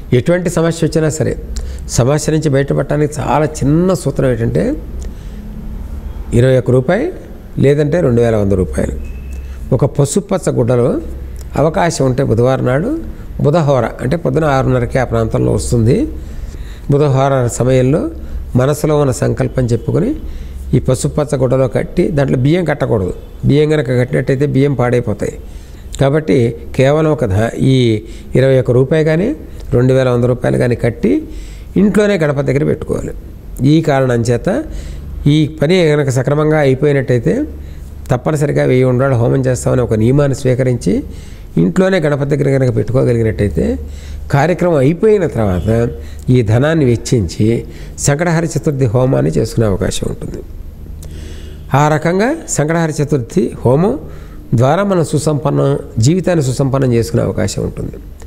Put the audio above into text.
ఎటువంటి సమస్య వచ్చినా సరే సమస్య నుంచి బయటపడటానికి చాలా చిన్న సూత్రం ఏంటంటే ఇరవై ఒక్క రూపాయి లేదంటే రెండు వేల వంద రూపాయలు ఒక పసుపచ్చ గుడ్డలో అవకాశం ఉంటే బుధవారం నాడు బుధహోర అంటే పొద్దున ఆరున్నరకి ఆ ప్రాంతంలో వస్తుంది బుధహోర సమయంలో మనసులో ఉన్న సంకల్పం చెప్పుకొని ఈ పసుపచ్చ గుడ్డలో కట్టి దాంట్లో బియ్యం కట్టకూడదు బియ్యం కనుక కట్టినట్టయితే బియ్యం పాడైపోతాయి కాబట్టి కేవలం ఒక ధ- ఈ ఇరవై ఒక్క రూపాయి కానీ రెండు వేల వంద రూపాయలు కానీ కట్టి ఇంట్లోనే గడప దగ్గర పెట్టుకోవాలి ఈ కారణం చేత ఈ పని కనుక సక్రమంగా అయిపోయినట్టయితే తప్పనిసరిగా వెయ్యి ఉండాలి హోమం చేస్తామని ఒక నియమాన్ని స్వీకరించి ఇంట్లోనే గణపతి దగ్గర కనుక పెట్టుకోగలిగినట్టయితే కార్యక్రమం అయిపోయిన తర్వాత ఈ ధనాన్ని వెచ్చించి సంకటహర చతుర్థి హోమాన్ని చేసుకునే అవకాశం ఉంటుంది ఆ రకంగా సంకటహర చతుర్థి హోమం ద్వారా మనం సుసంపన్నం జీవితాన్ని సుసంపన్నం చేసుకునే అవకాశం ఉంటుంది